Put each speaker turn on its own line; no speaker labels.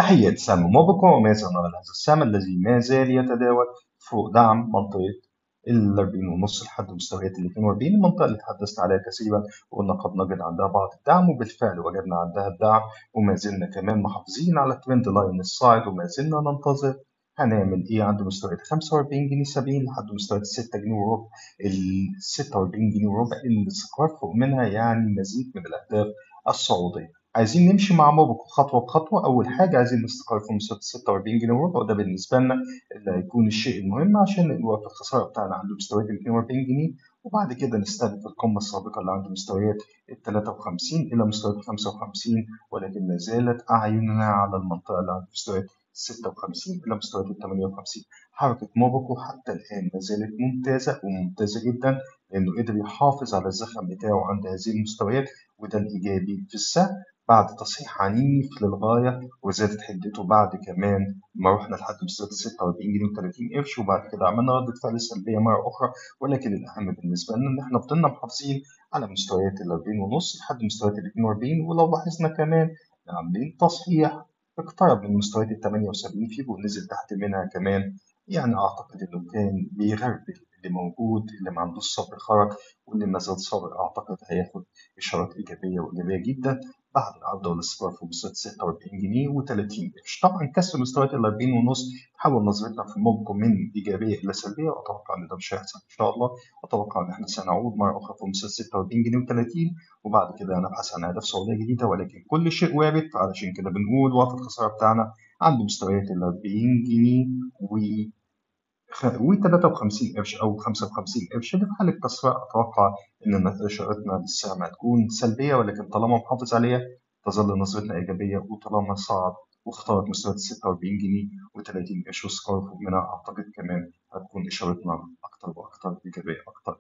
تحية سام موبكو وماذا نرى هذا السهم الذي ما زال يتداول فوق دعم منطقة ال 40 ونص لحد مستويات ال 42 المنطقة اللي تحدثت عليها كثيرا وقلنا قد نجد عندها بعض الدعم وبالفعل وجدنا عندها الدعم وما زلنا كمان محافظين على الترند لاين الصاعد وما زلنا ننتظر هنعمل ايه عند مستويات 45 جنيه 70 لحد مستويات 6 جنيه وربع ال 46 جنيه وربع الاستقرار فوق منها يعني مزيد من الاهداف الصعوديه عايزين نمشي مع موبكو خطوه بخطوه اول حاجه عايزين نستقر في مستوى 46 جنيه وربع وده بالنسبه لنا اللي هيكون الشيء المهم عشان الوقت الخساره بتاعنا عند مستويات 42 جنيه وبعد كده نستهدف القمه السابقه اللي عند مستويات ال 53 الى مستويات ال 55 ولكن ما زالت اعيننا على المنطقه اللي عند مستويات 56 إلى مستويات ال 58 حركة موبكو حتى الآن ما زالت ممتازة وممتازة جدا لأنه قدر يحافظ على الزخم بتاعه عند هذه المستويات وده الإيجابي في السهم بعد تصحيح عنيف للغاية وزادت حدته بعد كمان ما رحنا لحد مستويات 46 جنيه و30 قرش وبعد كده عملنا ردة فعل سلبية مرة أخرى ولكن الأهم بالنسبة لنا إن إحنا فضلنا محافظين على مستويات ال 40 ونص لحد مستويات ال 42 ولو لاحظنا كمان عاملين تصحيح اقترب من مستويات ال 78 فيبو ونزل تحت منها كمان يعني أعتقد إنه كان بيغربل اللي موجود اللي ما عندوش صبر خرج واللي ما زال صابر أعتقد هياخد إشارات إيجابية وإيجابية جدا بعد العودة والاستقرار في مستويات 46 جنيه و30 قرش طبعا كسر مستويات ال 40 ونص تحول نظرتنا في موقف من إيجابية إلى سلبية وأتوقع إن ده مش هيحصل إن شاء الله أتوقع إن إحنا سنعود مرة أخرى في مستويات 46 جنيه و30 وبعد كده هنبحث عن أهداف صعودية جديدة ولكن كل شيء وارد علشان كده بنقول وقت الخسارة بتاعنا عند مستويات ال 40 جنيه و و 53 قرش او 55 قرش في حالة كسرة اتوقع ان اشارتنا للسهم هتكون سلبية ولكن طالما محافظ عليها تظل نظرتنا ايجابية وطالما صعد واخترق مستويات 46 جنيه و30 قرش وسكار فوق منها اعتقد كمان هتكون اشارتنا اكتر واكتر ايجابية اكتر